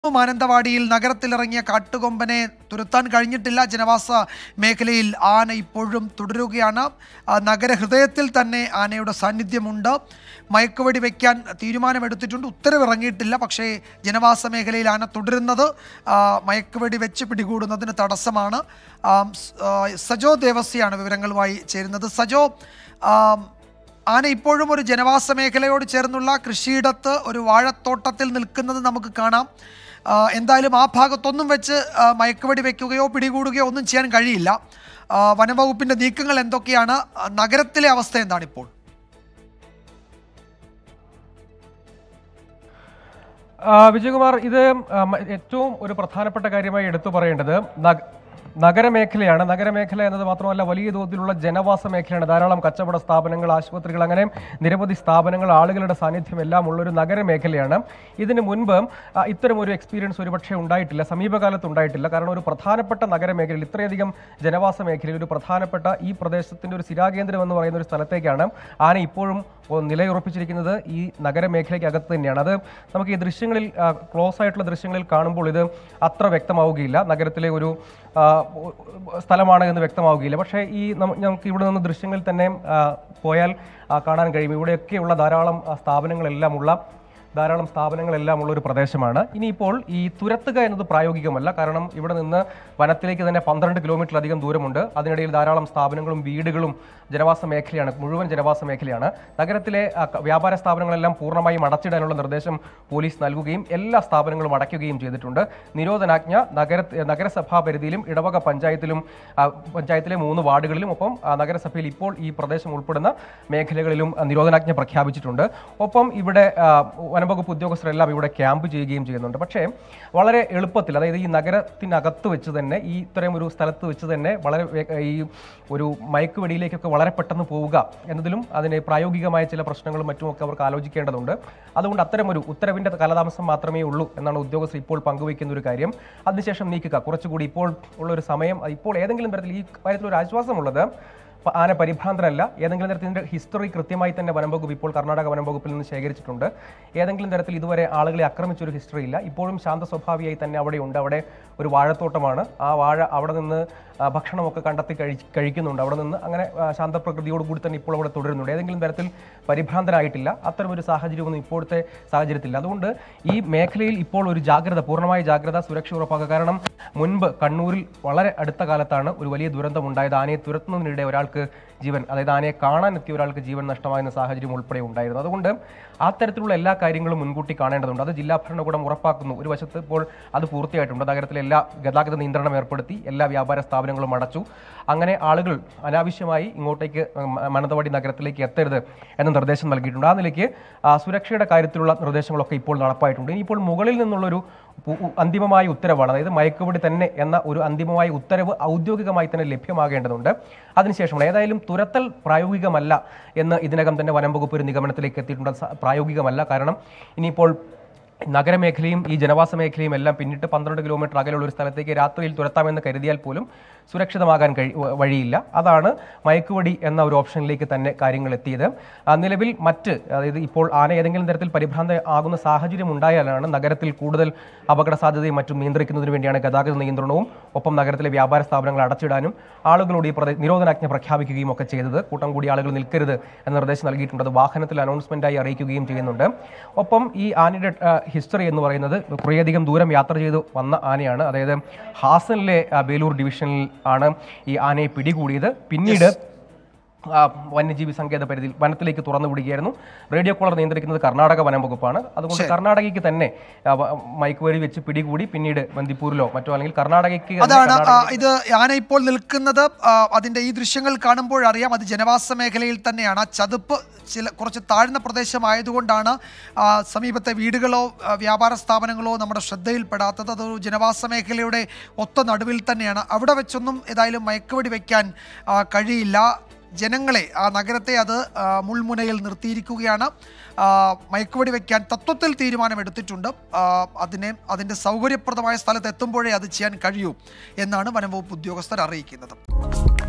മാനന്തവാടിയിൽ നഗരത്തിലിറങ്ങിയ കാട്ടുകൊമ്പനെ തുരത്താൻ കഴിഞ്ഞിട്ടില്ല ജനവാസ മേഖലയിൽ ആന ഇപ്പോഴും തുടരുകയാണ് ആ, നഗരഹൃദയത്തിൽ തന്നെ ആനയുടെ സാന്നിധ്യമുണ്ട് മയക്കുവെടി വയ്ക്കാൻ തീരുമാനമെടുത്തിട്ടുണ്ട് ഉത്തരവിറങ്ങിയിട്ടില്ല പക്ഷേ ജനവാസ മേഖലയിൽ ആന തുടരുന്നത് ആ, മയക്കുവെടി വെച്ച് പിടികൂടുന്നതിന് തടസ്സമാണ് ആം, സ്- ആ, സജോ ദേവസ്യാണ് വിവരങ്ങളുമായി ചേരുന്നത് സജോ ആം, ആന ഇപ്പോഴും ഒരു ജനവാസ മേഖലയോട് ചേർന്നുള്ള കൃഷിയിടത്ത് ഒരു വാഴത്തോട്ടത്തിൽ നിൽക്കുന്നത് നമുക്ക് കാണാം ആ, എന്തായാലും ആ ഭാഗത്തൊന്നും വെച്ച് ആ, മയക്കുവെടി വെക്കുകയോ പിടികൂടുകയോ ഒന്നും ചെയ്യാൻ കഴിയില്ല ആ, വനംവകുപ്പിന്റെ നീക്കങ്ങൾ എന്തൊക്കെയാണ് ആ, നഗരത്തിലെ അവസ്ഥ എന്താണ് ഇപ്പോൾ ആ, വിജയകുമാർ ഇത് ആ, മ- ഏറ്റവും ഒരു പ്രധാനപ്പെട്ട കാര്യമായി എടുത്തു പറയേണ്ടത് നഗ- നഗരമേഖലയാണ് നഗരമേഖല എന്നത് മാത്രമല്ല വലിയ തോതിലുള്ള ജനവാസ മേഖലയാണ് ധാരാളം കച്ചവട സ്ഥാപനങ്ങൾ ആശുപത്രികൾ അങ്ങനെ നിരവധി സ്ഥാപനങ്ങൾ ആളുകളുടെ സാന്നിധ്യം എല്ലാം ഉള്ള ഒരു നഗരമേഖലയാണ് ഇതിന് മുൻപ് ആ, ഇത്തരം ഒരു എക്സ്പീരിയൻസ് ഒരുപക്ഷെ ഉണ്ടായിട്ടില്ല സമീപകാലത്ത് ഉണ്ടായിട്ടില്ല കാരണം ഒരു പ്രധാനപ്പെട്ട നഗരമേഖലയിൽ ഇത്രയധികം ജനവാസ മേഖലയിൽ ഒരു പ്രധാനപ്പെട്ട ഈ പ്രദേശത്തിന്റെ ഒരു സ്ഥിരാകേന്ദ്രം എന്ന് പറയുന്ന ഒരു സ്ഥലത്തേക്കാണ് ആന ഇപ്പോഴും ഓ, നിലയുറപ്പിച്ചിരിക്കുന്നത് ഈ നഗരമേഖലയ്ക്ക് അകത്ത് തന്നെയാണ് അത് നമുക്ക് ഈ ദൃശ്യങ്ങളിൽ ആ, ക്ലോസ് ആയിട്ടുള്ള ദൃശ്യങ്ങളിൽ കാണുമ്പോൾ ഇത് അത്ര വ്യക്തമാവുകയില്ല നഗരത്തിലെ ഒരു ആ, ഒ- സ്ഥലമാണ് എന്ന് വ്യക്തമാവുകയില്ല പക്ഷേ ഈ നമു- നമുക്ക് ഇവിടെ നിന്ന് ദൃശ്യങ്ങളിൽ തന്നെ ആ, പോയാൽ ആ, കാണാൻ കഴിയും ഇവിടെയൊക്കെയുള്ള ധാരാളം ആ, സ്ഥാപനങ്ങളെല്ലാം ഉള്ള ധാരാളം സ്ഥാപനങ്ങളെല്ലാം ഉള്ള ഒരു പ്രദേശമാണ് ഇനിയിപ്പോൾ ഈ തുരത്തുക എന്നത് പ്രായോഗികമല്ല കാരണം ഇവിടെ നിന്ന് വനത്തിലേക്ക് തന്നെ പന്ത്രണ്ട് കിലോമീറ്ററിലധികം ദൂരമുണ്ട് അതിനിടയിൽ ധാരാളം സ്ഥാപനങ്ങളും വീടുകളും ജനവാസ മേഖലയാണ് മുഴുവൻ ജനവാസ മേഖലയാണ് നഗരത്തിലെ ആ, ക- വ്യാപാര സ്ഥാപനങ്ങളെല്ലാം പൂർണ്ണമായും അടച്ചിടാനുള്ള നിർദ്ദേശം പോലീസ് നൽകുകയും എല്ലാ സ്ഥാപനങ്ങളും അടയ്ക്കുകയും ചെയ്തിട്ടുണ്ട് നിരോധനാജ്ഞ നഗര നഗരസഭാ പരിധിയിലും ഇടവക പഞ്ചായത്തിലും ആ, പഞ്ചായത്തിലെ മൂന്ന് വാർഡുകളിലും ഒപ്പം ആ, നഗരസഭയിൽ ഇപ്പോൾ ഈ പ്രദേശം ഉൾപ്പെടുന്ന മേഖലകളിലും ആ, നിരോധനാജ്ഞ പ്രഖ്യാപിച്ചിട്ടുണ്ട് ഒപ്പം ഇവിടെ ആ, വനംവകുപ്പ് ഉദ്യോഗസ്ഥരെല്ലാം ഇവിടെ ക്യാമ്പ് ചെയ്യുകയും ചെയ്യുന്നുണ്ട് പക്ഷേ വളരെ എളുപ്പത്തിൽ അതായത് ഈ നഗരത്തിനകത്ത് വെച്ച് തന്നെ ഈ ഇത്രയും ഒരു സ്ഥലത്ത് വെച്ച് തന്നെ വളരെ വേ- ഈ ഒരു മയക്കുവെടിയിലേക്കൊക്കെ വളരെ പെട്ടെന്ന് പോവുക എന്നതിലും അതിന് പ്രായോഗികമായ ചില പ്രശ്നങ്ങളും മറ്റുമൊക്കെ അവർക്ക് ആലോചിക്കേണ്ടതുണ്ട് അതുകൊണ്ട് അത്തരം ഒരു ഉത്തരവിന്റെ കാലതാമസം മാത്രമേ ഉള്ളൂ എന്നാണ് ഉദ്യോഗസ്ഥർ ഇപ്പോൾ പങ്കുവയ്ക്കുന്ന ഒരു കാര്യം അതിനുശേഷം നീക്കുക കുറച്ചുകൂടി ഇപ്പോൾ ഉള്ള ഒരു സമയം ഇപ്പോൾ ഏതെങ്കിലും തരത്തിൽ ഈ കാര്യത്തിൽ ഒരു ആശ്വാസമുള്ളത് പ- ആന പരിഭ്രാന്തരല്ല ഏതെങ്കിലും തരത്തിൻ്റെ ഹിസ്റ്ററി കൃത്യമായി തന്നെ വനംവകുപ്പ് ഇപ്പോൾ കർണാടക വനംവകുപ്പിൽ നിന്ന് ശേഖരിച്ചിട്ടുണ്ട് ഏതെങ്കിലും തരത്തിൽ ഇതുവരെ ആളുകളെ ആക്രമിച്ചൊരു ഹിസ്റ്ററി ഇല്ല ഇപ്പോഴും ശാന്ത സ്വഭാവിയായി തന്നെ അവിടെ ഉണ്ട് അവിടെ ഒരു വാഴത്തോട്ടമാണ് ആ വാഴ അവിടെ നിന്ന് ആ, ഭക്ഷണമൊക്കെ കണ്ടെത്തി കഴി കഴിക്കുന്നുണ്ട് അവിടെ നിന്ന് അങ്ങനെ ആ, ശാന്തപ്രകൃതിയോട് കൂടി തന്നെ ഇപ്പോൾ അവിടെ തുടരുന്നുണ്ട് ഏതെങ്കിലും തരത്തിൽ പരിഭ്രാന്തനായിട്ടില്ല അത്തരം ഒരു സാഹചര്യമൊന്നും ഇപ്പോഴത്തെ സാഹചര്യത്തില്ല അതുകൊണ്ട് ഈ മേഖലയിൽ ഇപ്പോൾ ഒരു ജാഗ്രത പൂർണ്ണമായ ജാഗ്രത സുരക്ഷ ഉറപ്പാക്കുക കാരണം മുൻപ് കണ്ണൂരിൽ വളരെ അടുത്ത കാലത്താണ് ഒരു വലിയ ദുരന്തം ഉണ്ടായത് ആനയെ തുരത്തുന്നതിനിടെ ഒരാൾക്ക് ജീവൻ അതായത് ആനയെ കാണാൻ എത്തിയ ഒരാൾക്ക് ജീവൻ നഷ്ടമാകുന്ന സാഹചര്യം ഉൾപ്പെടെ ഉണ്ടായിരുന്നു അതുകൊണ്ട് അത്തരത്തിലുള്ള എല്ലാ കാര്യങ്ങളും മുൻകൂട്ടി കാണേണ്ടതുണ്ട് അത് ജില്ലാ ഭരണകൂടം ഉറപ്പാക്കുന്നു ഒരു വശത്ത് ഇപ്പോൾ അത് പൂർത്തിയായിട്ടുണ്ട് നഗരത്തിലെ എല്ലാ ഗതാഗത നിയന്ത്രണം ഏർപ്പെടുത്തി എല്ലാ വ്യാപാര സ്ഥാപനങ്ങളും അടച്ചു അങ്ങനെ ആളുകൾ അനാവശ്യമായി ഇങ്ങോട്ടേക്ക് മ- മാനന്തവാടി നഗരത്തിലേക്ക് എത്തരുത് എന്ന നിർദ്ദേശം നൽകിയിട്ടുണ്ട് ആ നിലയ്ക്ക് ആ, സുരക്ഷയുടെ കാര്യത്തിലുള്ള നിർദ്ദേശങ്ങളൊക്കെ ഇപ്പോൾ നടപ്പായിട്ടുണ്ട് ഇനിയിപ്പോൾ മുകളിൽ നിന്നുള്ളൊരു പു- ഉ- അന്തിമമായ ഉത്തരവാണ് അതായത് മയക്കുപിടി തന്നെ എന്ന ഒരു അന്തിമമായ ഉത്തരവ് ഔദ്യോഗികമായി തന്നെ ലഭ്യമാകേണ്ടതുണ്ട് അതിനുശേഷം ഏതായാലും തുരത്തൽ പ്രായോഗികമല്ല എന്ന് ഇതിനകം തന്നെ വനം വകുപ്പ് ഒരു നിഗമനത്തിലേക്ക് എത്തിയിട്ടുണ്ട് അത് സ- പ്രായോഗികമല്ല കാരണം ഇനിയിപ്പോൾ നഗരമേഖലയും ഈ ജനവാസ മേഖലയും എല്ലാം പിന്നിട്ട് പന്ത്രണ്ട് കിലോമീറ്റർ അകലെയുള്ള ഒരു സ്ഥലത്തേക്ക് രാത്രിയിൽ തുരത്താമെന്ന് കരുതിയാൽ പോലും സുരക്ഷിതമാകാൻ കഴി വ- വഴിയില്ല അതാണ് മയക്കുവടി എന്ന ഒരു ഓപ്ഷനിലേക്ക് തന്നെ കാര്യങ്ങൾ എത്തിയത് ആ, നിലവിൽ മറ്റ് അതായത് ഇപ്പോൾ ആന ഏതെങ്കിലും തരത്തിൽ പരിഭ്രാന്ത ആകുന്ന സാഹചര്യം ഉണ്ടായാലാണ് നഗരത്തിൽ കൂടുതൽ അപകട സാധ്യതയും മറ്റും നിയന്ത്രിക്കുന്നതിന് വേണ്ടിയാണ് ഗതാഗത നിയന്ത്രണവും ഒപ്പം നഗരത്തിലെ വ്യാപാര സ്ഥാപനങ്ങൾ അടച്ചിടാനും ആളുകളോട് ഈ പ്രദേ- നിരോധനാജ്ഞ പ്രഖ്യാപിക്കുകയും ഒക്കെ ചെയ്തത് കൂട്ടം കൂടി ആളുകൾ നിൽക്കരുത് എന്ന നിർദ്ദേശം നൽകിയിട്ടുണ്ട് അത് വാഹനത്തിൽ അനൗൺസ്മെന്റായി അറിയിക്കുകയും ചെയ്യുന്നുണ്ട് ഒപ്പം ഈ ആനയുടെ ഹിസ്റ്ററി എന്ന് പറയുന്നത് കുറേയധികം ദൂരം യാത്ര ചെയ്ത് വന്ന ആനയാണ് അതായത് ഹാസനിലെ ആ, ബേലൂർ ഡിവിഷനിൽ ആണ് ഈ ആനയെ പിടികൂടിയത് പിന്നീട് ആ, വന്യജീവി സങ്കേത പരിധിയിൽ വനത്തിലേക്ക് തുറന്നു വിടുകയായിരുന്നു റേഡിയോ കോളർ നിയന്ത്രിക്കുന്നത് കർണാടക വനം വകുപ്പാണ് അതുകൊണ്ട് കർണാടകയ്ക്ക് തന്നെ ആ, വ- മയക്കുവഴി വെച്ച് പിടികൂടി പിന്നീട് ബന്ദിപ്പൂരിലോ മറ്റോ അല്ലെങ്കിൽ കർണാടകയ്ക്ക് തന്നെ അതാണ് ആ, കർണാടക- ഇത് ആന ഇപ്പോൾ നിൽക്കുന്നത് ആ, അതിന്റെ ഈ ദൃശ്യങ്ങൾ കാണുമ്പോൾ അറിയാം അത് ജനവാസ മേഖലയിൽ തന്നെയാണ് ആ ചതുപ്പ് ചില കുറച്ച് താഴ്ന്ന പ്രദേശമായതുകൊണ്ടാണ് ആ, സമീപത്തെ വീടുകളോ ആ, വ്യാപാര സ്ഥാപനങ്ങളോ നമ്മുടെ ശ്രദ്ധയിൽപ്പെടാത്തത് അതൊരു ജനവാസ മേഖലയുടെ ഒത്ത നടുവിൽ തന്നെയാണ് അവിടെ വെച്ചൊന്നും ഏതായാലും മയക്കുവെടി വയ്ക്കാൻ ആ, കഴിയില്ല ജനങ്ങളെ ആ നഗരത്തെ അത് ആ, മുൾമുനയിൽ നിർത്തിയിരിക്കുകയാണ് ആ, മയക്കുവെടി വയ്ക്കാൻ തത്വത്തിൽ തീരുമാനമെടുത്തിട്ടുണ്ട് ആ, അതിനെ അതിൻ്റെ സൗകര്യപ്രദമായ സ്ഥലത്ത് എത്തുമ്പോഴേ അത് ചെയ്യാൻ കഴിയൂ എന്നാണ് വനംവകുപ്പ് ഉദ്യോഗസ്ഥർ അറിയിക്കുന്നത്